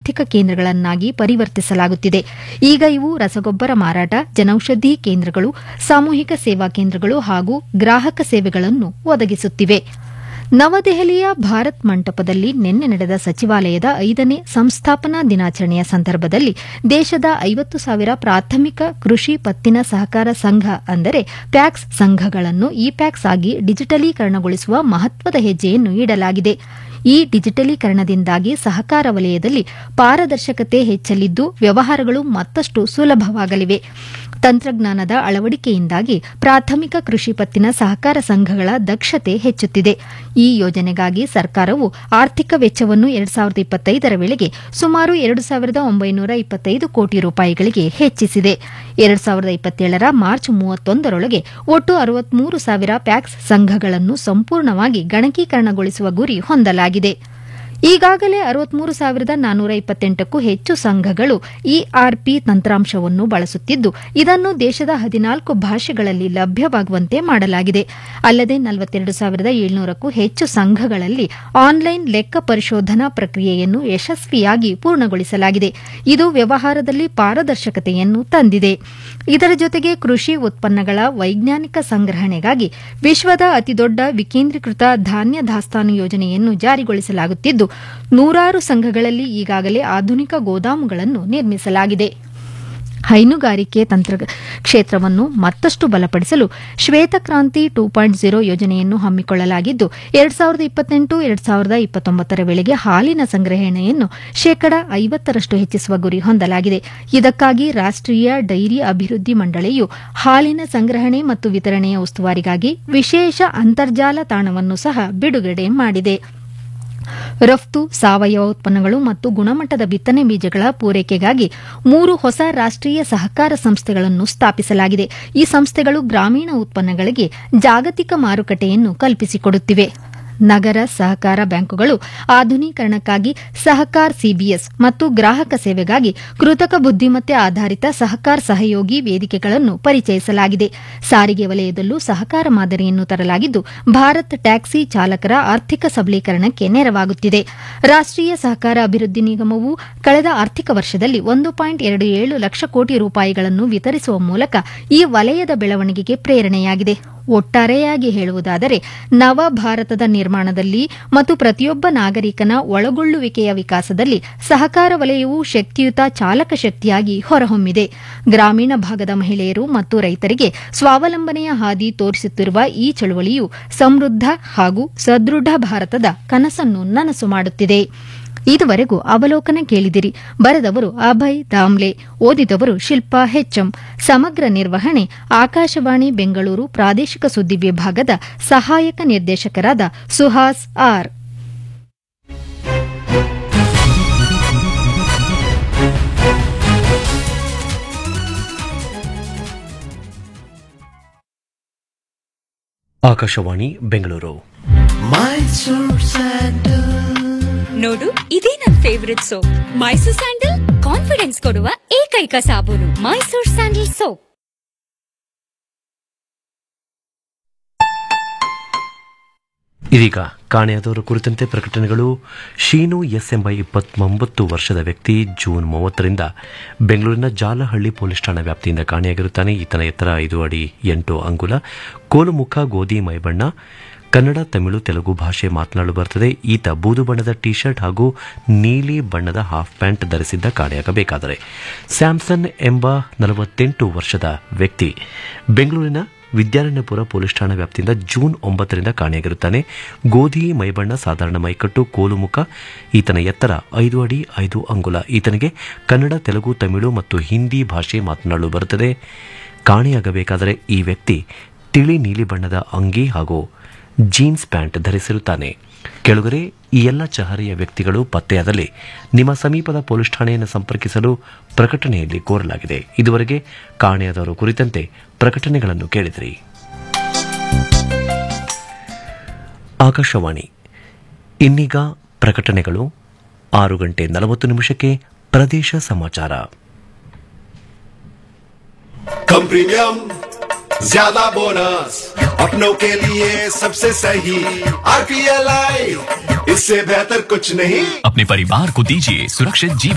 ಆರ್ಥಿಕ ಕೇಂದ್ರಗಳನ್ನಾಗಿ ಪರಿವರ್ತಿಸಲಾಗುತ್ತಿದೆ ಈಗ ಇವು ರಸಗೊಬ್ಬರ ಮಾರಾಟ ಜನೌಷಧಿ ಕೇಂದ್ರಗಳು ಸಾಮೂಹಿಕ ಸೇವಾ ಕೇಂದ್ರಗಳು ಹಾಗೂ ಗ್ರಾಹಕ ಸೇವೆಗಳನ್ನು ಒದಗಿಸುತ್ತಿವೆ ನವದೆಹಲಿಯ ಭಾರತ್ ಮಂಟಪದಲ್ಲಿ ನಿನ್ನೆ ನಡೆದ ಸಚಿವಾಲಯದ ಐದನೇ ಸಂಸ್ಥಾಪನಾ ದಿನಾಚರಣೆಯ ಸಂದರ್ಭದಲ್ಲಿ ದೇಶದ ಐವತ್ತು ಸಾವಿರ ಪ್ರಾಥಮಿಕ ಕೃಷಿ ಪತ್ತಿನ ಸಹಕಾರ ಸಂಘ ಅಂದರೆ ಪ್ಯಾಕ್ಸ್ ಸಂಘಗಳನ್ನು ಇ ಪ್ಯಾಕ್ಸ್ ಆಗಿ ಡಿಜಿಟಲೀಕರಣಗೊಳಿಸುವ ಮಹತ್ವದ ಹೆಜ್ಜೆಯನ್ನು ಇಡಲಾಗಿದೆ ಈ ಡಿಜಿಟಲೀಕರಣದಿಂದಾಗಿ ಸಹಕಾರ ವಲಯದಲ್ಲಿ ಪಾರದರ್ಶಕತೆ ಹೆಚ್ಚಲಿದ್ದು ವ್ಯವಹಾರಗಳು ಮತ್ತಷ್ಟು ಸುಲಭವಾಗಲಿವೆ ತಂತ್ರಜ್ಞಾನದ ಅಳವಡಿಕೆಯಿಂದಾಗಿ ಪ್ರಾಥಮಿಕ ಕೃಷಿ ಪತ್ತಿನ ಸಹಕಾರ ಸಂಘಗಳ ದಕ್ಷತೆ ಹೆಚ್ಚುತ್ತಿದೆ ಈ ಯೋಜನೆಗಾಗಿ ಸರ್ಕಾರವು ಆರ್ಥಿಕ ವೆಚ್ಚವನ್ನು ಎರಡ್ ಸಾವಿರದ ಇಪ್ಪತ್ತೈದರ ವೇಳೆಗೆ ಸುಮಾರು ಎರಡು ಸಾವಿರದ ಒಂಬೈನೂರ ಇಪ್ಪತ್ತೈದು ಕೋಟಿ ರೂಪಾಯಿಗಳಿಗೆ ಹೆಚ್ಚಿಸಿದೆ ಎರಡ್ ಸಾವಿರದ ಇಪ್ಪತ್ತೇಳರ ಮಾರ್ಚ್ ಮೂವತ್ತೊಂದರೊಳಗೆ ಒಟ್ಟು ಅರವತ್ಮೂರು ಸಾವಿರ ಪ್ಯಾಕ್ಸ್ ಸಂಘಗಳನ್ನು ಸಂಪೂರ್ಣವಾಗಿ ಗಣಕೀಕರಣಗೊಳಿಸುವ ಗುರಿ ಹೊಂದಲಾಗಿದೆ ಈಗಾಗಲೇ ಅರವತ್ಮೂರು ಸಾವಿರದ ನಾನ್ನೂರ ಇಪ್ಪತ್ತೆಂಟಕ್ಕೂ ಹೆಚ್ಚು ಸಂಘಗಳು ಇಆರ್ಪಿ ತಂತ್ರಾಂಶವನ್ನು ಬಳಸುತ್ತಿದ್ದು ಇದನ್ನು ದೇಶದ ಹದಿನಾಲ್ಕು ಭಾಷೆಗಳಲ್ಲಿ ಲಭ್ಯವಾಗುವಂತೆ ಮಾಡಲಾಗಿದೆ ಅಲ್ಲದೆ ನಲವತ್ತೆರಡು ಸಾವಿರದ ಏಳ್ನೂರಕ್ಕೂ ಹೆಚ್ಚು ಸಂಘಗಳಲ್ಲಿ ಆನ್ಲೈನ್ ಲೆಕ್ಕ ಪರಿಶೋಧನಾ ಪ್ರಕ್ರಿಯೆಯನ್ನು ಯಶಸ್ವಿಯಾಗಿ ಪೂರ್ಣಗೊಳಿಸಲಾಗಿದೆ ಇದು ವ್ಯವಹಾರದಲ್ಲಿ ಪಾರದರ್ಶಕತೆಯನ್ನು ತಂದಿದೆ ಇದರ ಜೊತೆಗೆ ಕೃಷಿ ಉತ್ಪನ್ನಗಳ ವೈಜ್ಞಾನಿಕ ಸಂಗ್ರಹಣೆಗಾಗಿ ವಿಶ್ವದ ಅತಿದೊಡ್ಡ ವಿಕೇಂದ್ರೀಕೃತ ಧಾನ್ಯ ದಾಸ್ತಾನು ಯೋಜನೆಯನ್ನು ಜಾರಿಗೊಳಿಸಲಾಗುತ್ತಿದ್ದು ನೂರಾರು ಸಂಘಗಳಲ್ಲಿ ಈಗಾಗಲೇ ಆಧುನಿಕ ಗೋದಾಮುಗಳನ್ನು ನಿರ್ಮಿಸಲಾಗಿದೆ ಹೈನುಗಾರಿಕೆ ತಂತ್ರ ಕ್ಷೇತ್ರವನ್ನು ಮತ್ತಷ್ಟು ಬಲಪಡಿಸಲು ಶ್ವೇತಕ್ರಾಂತಿ ಟೂ ಪಾಯಿಂಟ್ ಜೀರೋ ಯೋಜನೆಯನ್ನು ಹಮ್ಮಿಕೊಳ್ಳಲಾಗಿದ್ದು ಎರಡ್ ಸಾವಿರದ ಇಪ್ಪತ್ತೆಂಟು ಎರಡ್ ಸಾವಿರದ ಇಪ್ಪತ್ತೊಂಬತ್ತರ ವೇಳೆಗೆ ಹಾಲಿನ ಸಂಗ್ರಹಣೆಯನ್ನು ಶೇಕಡ ಐವತ್ತರಷ್ಟು ಹೆಚ್ಚಿಸುವ ಗುರಿ ಹೊಂದಲಾಗಿದೆ ಇದಕ್ಕಾಗಿ ರಾಷ್ಟೀಯ ಡೈರಿ ಅಭಿವೃದ್ಧಿ ಮಂಡಳಿಯು ಹಾಲಿನ ಸಂಗ್ರಹಣೆ ಮತ್ತು ವಿತರಣೆಯ ಉಸ್ತುವಾರಿಗಾಗಿ ವಿಶೇಷ ಅಂತರ್ಜಾಲ ತಾಣವನ್ನು ಸಹ ಬಿಡುಗಡೆ ಮಾಡಿದೆ ರಫ್ತು ಸಾವಯವ ಉತ್ಪನ್ನಗಳು ಮತ್ತು ಗುಣಮಟ್ಟದ ಬಿತ್ತನೆ ಬೀಜಗಳ ಪೂರೈಕೆಗಾಗಿ ಮೂರು ಹೊಸ ರಾಷ್ಟೀಯ ಸಹಕಾರ ಸಂಸ್ಥೆಗಳನ್ನು ಸ್ಥಾಪಿಸಲಾಗಿದೆ ಈ ಸಂಸ್ಥೆಗಳು ಗ್ರಾಮೀಣ ಉತ್ಪನ್ನಗಳಿಗೆ ಜಾಗತಿಕ ಮಾರುಕಟ್ಟೆಯನ್ನು ಕಲ್ಪಿಸಿಕೊಡುತ್ತಿವೆ ನಗರ ಸಹಕಾರ ಬ್ಯಾಂಕುಗಳು ಆಧುನೀಕರಣಕ್ಕಾಗಿ ಸಹಕಾರ್ ಸಿಬಿಎಸ್ ಮತ್ತು ಗ್ರಾಹಕ ಸೇವೆಗಾಗಿ ಕೃತಕ ಬುದ್ದಿಮತ್ತೆ ಆಧಾರಿತ ಸಹಕಾರ್ ಸಹಯೋಗಿ ವೇದಿಕೆಗಳನ್ನು ಪರಿಚಯಿಸಲಾಗಿದೆ ಸಾರಿಗೆ ವಲಯದಲ್ಲೂ ಸಹಕಾರ ಮಾದರಿಯನ್ನು ತರಲಾಗಿದ್ದು ಭಾರತ್ ಟ್ಯಾಕ್ಸಿ ಚಾಲಕರ ಆರ್ಥಿಕ ಸಬಲೀಕರಣಕ್ಕೆ ನೆರವಾಗುತ್ತಿದೆ ರಾಷ್ಟೀಯ ಸಹಕಾರ ಅಭಿವೃದ್ಧಿ ನಿಗಮವು ಕಳೆದ ಆರ್ಥಿಕ ವರ್ಷದಲ್ಲಿ ಒಂದು ಪಾಯಿಂಟ್ ಎರಡು ಏಳು ಲಕ್ಷ ಕೋಟಿ ರೂಪಾಯಿಗಳನ್ನು ವಿತರಿಸುವ ಮೂಲಕ ಈ ವಲಯದ ಬೆಳವಣಿಗೆಗೆ ಪ್ರೇರಣೆಯಾಗಿದೆ ಒಟ್ಟಾರೆಯಾಗಿ ಹೇಳುವುದಾದರೆ ನವ ಭಾರತದ ನಿರ್ಮಾಣದಲ್ಲಿ ಮತ್ತು ಪ್ರತಿಯೊಬ್ಬ ನಾಗರಿಕನ ಒಳಗೊಳ್ಳುವಿಕೆಯ ವಿಕಾಸದಲ್ಲಿ ಸಹಕಾರ ವಲಯವು ಶಕ್ತಿಯುತ ಚಾಲಕ ಶಕ್ತಿಯಾಗಿ ಹೊರಹೊಮ್ಮಿದೆ ಗ್ರಾಮೀಣ ಭಾಗದ ಮಹಿಳೆಯರು ಮತ್ತು ರೈತರಿಗೆ ಸ್ವಾವಲಂಬನೆಯ ಹಾದಿ ತೋರಿಸುತ್ತಿರುವ ಈ ಚಳವಳಿಯು ಸಮೃದ್ಧ ಹಾಗೂ ಸದೃಢ ಭಾರತದ ಕನಸನ್ನು ನನಸು ಮಾಡುತ್ತಿದೆ ಇದುವರೆಗೂ ಅವಲೋಕನ ಕೇಳಿದಿರಿ ಬರೆದವರು ಅಭಯ್ ದಾಮ್ಲೆ ಓದಿದವರು ಶಿಲ್ಪಾ ಹೆಚ್ಎಂ ಸಮಗ್ರ ನಿರ್ವಹಣೆ ಆಕಾಶವಾಣಿ ಬೆಂಗಳೂರು ಪ್ರಾದೇಶಿಕ ಸುದ್ದಿ ವಿಭಾಗದ ಸಹಾಯಕ ನಿರ್ದೇಶಕರಾದ ಸುಹಾಸ್ ಆರ್ ಆಕಾಶವಾಣಿ ಬೆಂಗಳೂರು ನೋಡು ಇದೇ ನನ್ favourite soap Mysore sandal confidence ಕೊಡುವ ಏಕೈಕ ಸಾಬೂನು ಮೈಸೂರ್ ಸ್ಯಾಂಡಲ್ ಸೋಪ್ ಇದೀಗ ಕಾಣೆಯಾದವರ ಕುರಿತಂತೆ ಪ್ರಕಟಣೆಗಳು ಶೀನು ಎಸ್ ಎಂಬ ಇಪ್ಪತ್ತೊಂಬತ್ತು ವರ್ಷದ ವ್ಯಕ್ತಿ ಜೂನ್ ಮೂವತ್ತರಿಂದ ಬೆಂಗಳೂರಿನ ಜಾಲಹಳ್ಳಿ ಪೊಲೀಸ್ ಠಾಣಾ ವ್ಯಾಪ್ತಿಯಿಂದ ಕಾಣೆಯಾಗಿರುತ್ತಾನೆ ಈತನ ಎತ್ತರ ಐದು ಅಡಿ ಎಂಟು ಅಂಗುಲ ಕೋಲುಮುಖ ಗೋಧಿ ಮೈಬಣ್ಣ ಕನ್ನಡ ತಮಿಳು ತೆಲುಗು ಭಾಷೆ ಮಾತನಾಡಲು ಬರುತ್ತದೆ ಈತ ಬೂದು ಬಣ್ಣದ ಟಿ ಶರ್ಟ್ ಹಾಗೂ ನೀಲಿ ಬಣ್ಣದ ಹಾಫ್ ಪ್ಯಾಂಟ್ ಧರಿಸಿದ್ದ ಕಾಣೆಯಾಗಬೇಕಾದರೆ ಸ್ಯಾಮ್ಸನ್ ಎಂಬ ನಲವತ್ತೆಂಟು ವರ್ಷದ ವ್ಯಕ್ತಿ ಬೆಂಗಳೂರಿನ ವಿದ್ಯಾರಣ್ಯಪುರ ಪೊಲೀಸ್ ಠಾಣಾ ವ್ಯಾಪ್ತಿಯಿಂದ ಜೂನ್ ಒಂಬತ್ತರಿಂದ ಕಾಣೆಯಾಗಿರುತ್ತಾನೆ ಗೋಧಿ ಮೈಬಣ್ಣ ಸಾಧಾರಣ ಮೈಕಟ್ಟು ಕೋಲುಮುಖ ಈತನ ಎತ್ತರ ಐದು ಅಡಿ ಐದು ಅಂಗುಲ ಈತನಿಗೆ ಕನ್ನಡ ತೆಲುಗು ತಮಿಳು ಮತ್ತು ಹಿಂದಿ ಭಾಷೆ ಮಾತನಾಡಲು ಬರುತ್ತದೆ ಕಾಣೆಯಾಗಬೇಕಾದರೆ ಈ ವ್ಯಕ್ತಿ ತಿಳಿ ನೀಲಿ ಬಣ್ಣದ ಅಂಗಿ ಹಾಗೂ ಜೀನ್ಸ್ ಪ್ಯಾಂಟ್ ಧರಿಸಿರುತ್ತಾನೆ ಕೆಳಗರೆ ಈ ಎಲ್ಲ ಚಹರೆಯ ವ್ಯಕ್ತಿಗಳು ಪತ್ತೆಯಾದಲ್ಲಿ ನಿಮ್ಮ ಸಮೀಪದ ಪೊಲೀಸ್ ಠಾಣೆಯನ್ನು ಸಂಪರ್ಕಿಸಲು ಪ್ರಕಟಣೆಯಲ್ಲಿ ಕೋರಲಾಗಿದೆ ಇದುವರೆಗೆ ಕಾಣೆಯಾದವರು ಕುರಿತಂತೆ ಪ್ರಕಟಣೆಗಳನ್ನು ಕೇಳಿದಿರಿ ಆಕಾಶವಾಣಿ ಇನ್ನೀಗ ಪ್ರಕಟಣೆಗಳು ಆರು ಗಂಟೆ ನಲವತ್ತು ನಿಮಿಷಕ್ಕೆ ಪ್ರದೇಶ ಸಮಾಚಾರ कम प्रीमियम ज्यादा बोनस अपनों के लिए सबसे सही आरपीएल इससे बेहतर कुछ नहीं अपने परिवार को दीजिए सुरक्षित जीवन